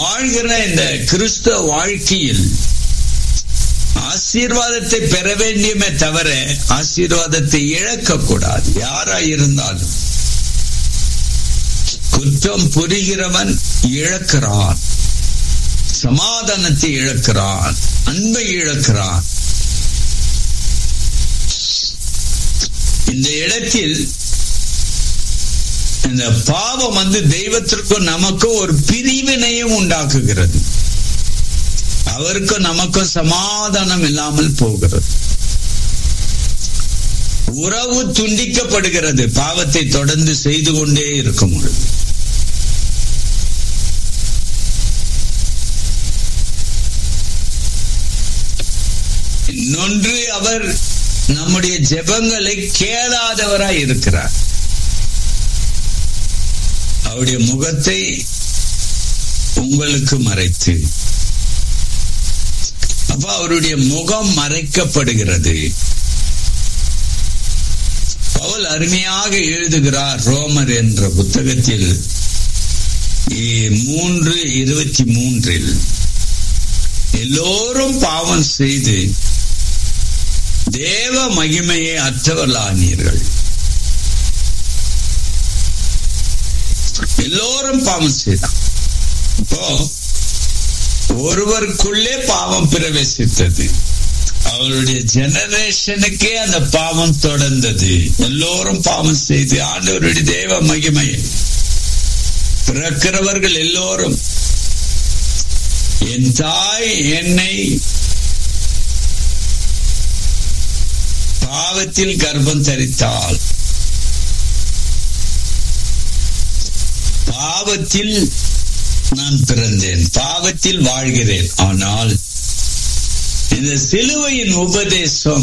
வாழ்கிற இந்த கிறிஸ்தவ வாழ்க்கையில் ஆசீர்வாதத்தை பெற வேண்டியமே தவிர ஆசீர்வாதத்தை இழக்கக்கூடாது யாரா இருந்தாலும் குற்றம் புரிகிறவன் இழக்கிறான் சமாதானத்தை இழக்கிறான் அன்பை இழக்கிறான் இந்த இடத்தில் இந்த பாவம் வந்து தெய்வத்திற்கும் நமக்கும் ஒரு பிரிவினையும் உண்டாக்குகிறது அவருக்கும் நமக்கும் சமாதானம் இல்லாமல் போகிறது உறவு துண்டிக்கப்படுகிறது பாவத்தை தொடர்ந்து செய்து கொண்டே இருக்கும் பொழுது இன்னொன்று அவர் நம்முடைய ஜெபங்களை கேளாதவராய் இருக்கிறார் அவருடைய முகத்தை உங்களுக்கு மறைத்து அப்ப அவருடைய முகம் மறைக்கப்படுகிறது பவுல் அருமையாக எழுதுகிறார் ரோமர் என்ற புத்தகத்தில் மூன்று இருபத்தி மூன்றில் எல்லோரும் பாவம் செய்து தேவ மகிமையை அற்றவர்களானீர்கள் எல்லோரும் பாவம் செய்தான் இப்போ ஒருவருக்குள்ளே பாவம் பிரவேசித்தது அவருடைய ஜெனரேஷனுக்கே அந்த பாவம் தொடர்ந்தது எல்லோரும் பாவம் செய்து ஆண்டவருடைய தேவ மகிமை பிறக்கிறவர்கள் எல்லோரும் என் தாய் என்னை பாவத்தில் கர்ப்பம் தரித்தாள் பாவத்தில் நான் பிறந்தேன் பாவத்தில் வாழ்கிறேன் ஆனால் இந்த சிலுவையின் உபதேசம்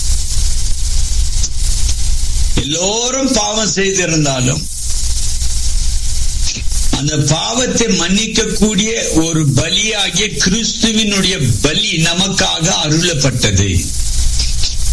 எல்லோரும் பாவம் செய்திருந்தாலும் அந்த பாவத்தை மன்னிக்கக்கூடிய ஒரு பலியாகிய கிறிஸ்துவினுடைய பலி நமக்காக அருளப்பட்டது